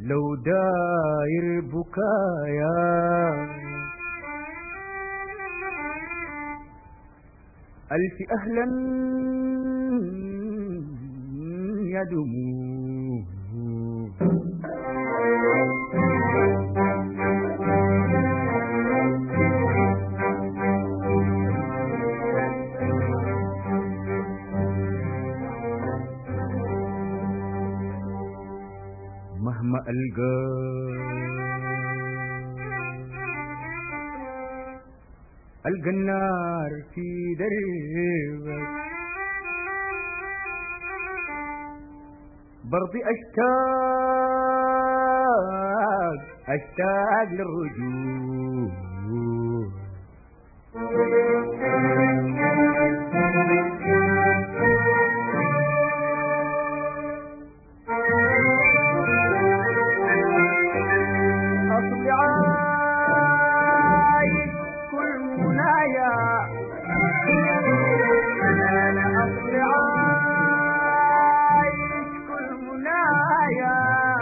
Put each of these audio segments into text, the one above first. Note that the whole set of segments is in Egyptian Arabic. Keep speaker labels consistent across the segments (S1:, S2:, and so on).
S1: لو داير بكايا ألف أهلا يا دموع مهما ألقى ألقى النار في دربك برضي أشتاق أشتاق للرجوع أصل عايش كل منايا أنا أصل عايش كل منايا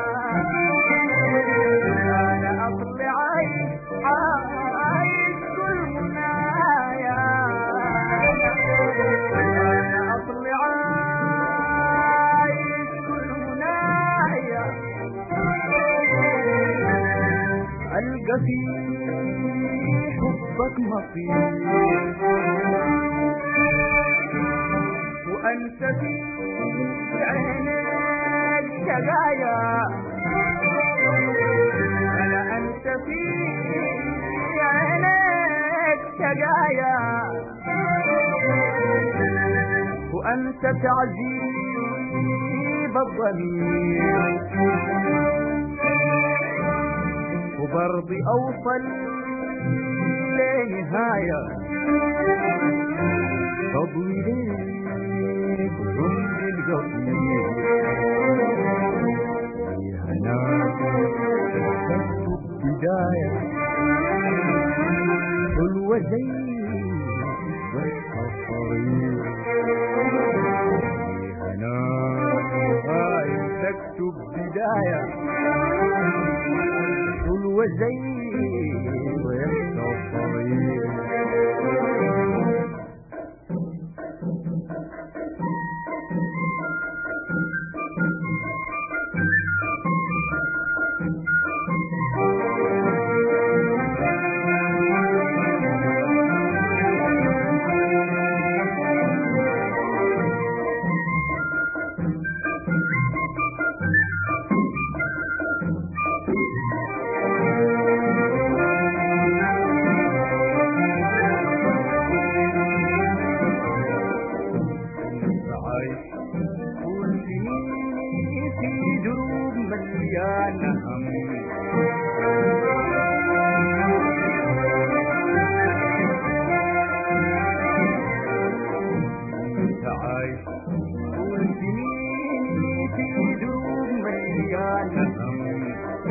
S1: أنا أصل عايش عايش كل منايا أنا أصل عايش كل منايا ألقى في حبك مصير وأنت في عينيك شقايا أنا أنت في عينيك شقايا وأنت تعذيب الضمير وبرضي اوصل لنهاية تضوي ليك عمر القصير يا هناك بداية حلوة زي وجه الطريق يا هناك تكتب بداية حلوة زي ويحكى الطريق عايش طول سنيني في دروب مليانة هم انت عايش طول سنيني في دروب مليانة هم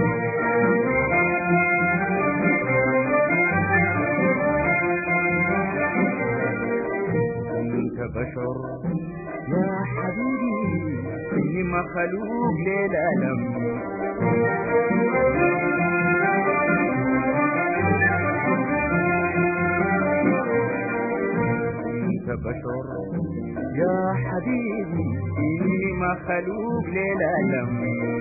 S1: انت بشر يا حبيبي اني مخلوق للألم انت بشر يا حبيبي اني مخلوق للألم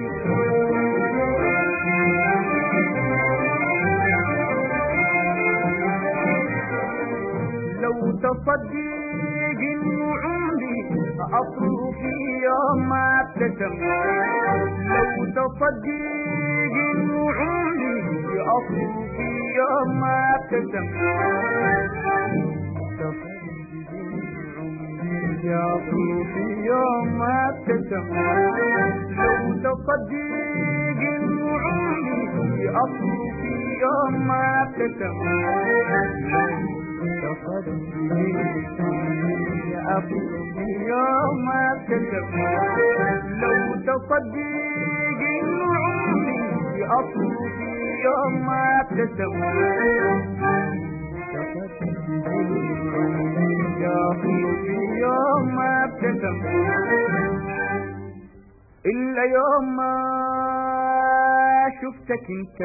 S1: لو تصدق انه عمري اصله في يوم ما ابتسم لو تصدق انه عمري اصله في يوم ما ابتسم يصل في يوم ما ابتسم لو تصدق انه عمري اصل في يوم ما ابتسم أصل في يوم ما ابتسم لو تصدق إنه عمري أصل في يوم ما ابتسم أصل في يوم ما ابتسم إلا يوم ما شفتك انت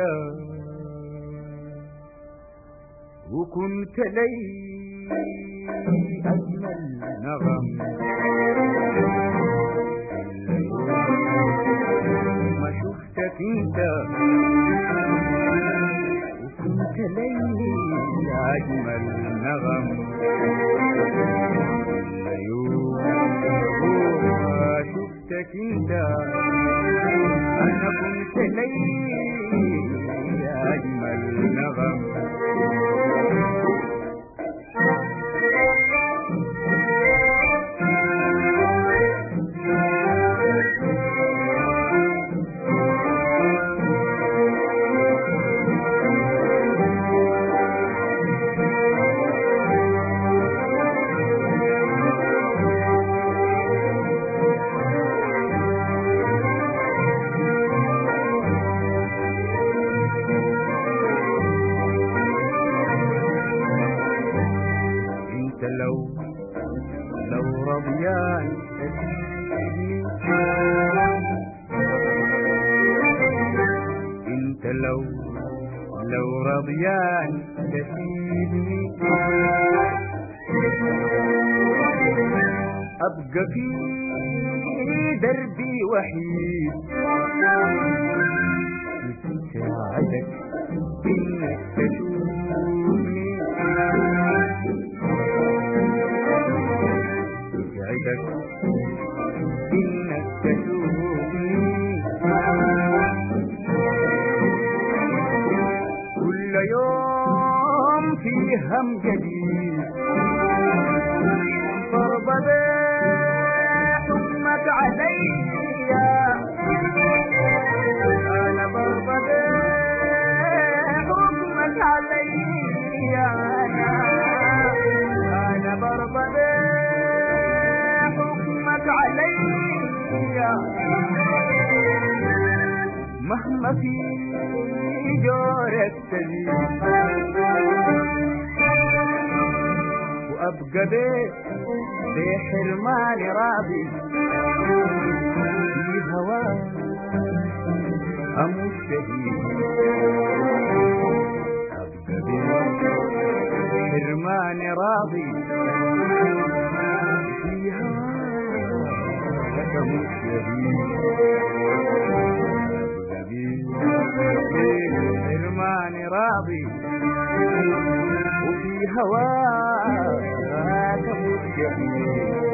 S1: وكنت لي أجمل نغم ما شفتك انت وكنت لي أجمل نغم يوم ما شفتك انت انا كنت لي اجمل نغم انت لو لو رضيان تسيبني انت لو لو رضيان تسيبني ابقى في دربي وحيد يساعدك انك تشوفني يسعدك انك تشوفني كل يوم في هم جديد ضرب حكمك علي انا ضرب حكمك علي انا انا ضرب حكمك علي مهما في جورك تزيد وابقى بيت بحرماني راضي في هواك اموت شهيد ابقى بيت حرماني راضي في هواك اموت شهيد ابقى بيت حرماني راضي وفي هواك مشجعين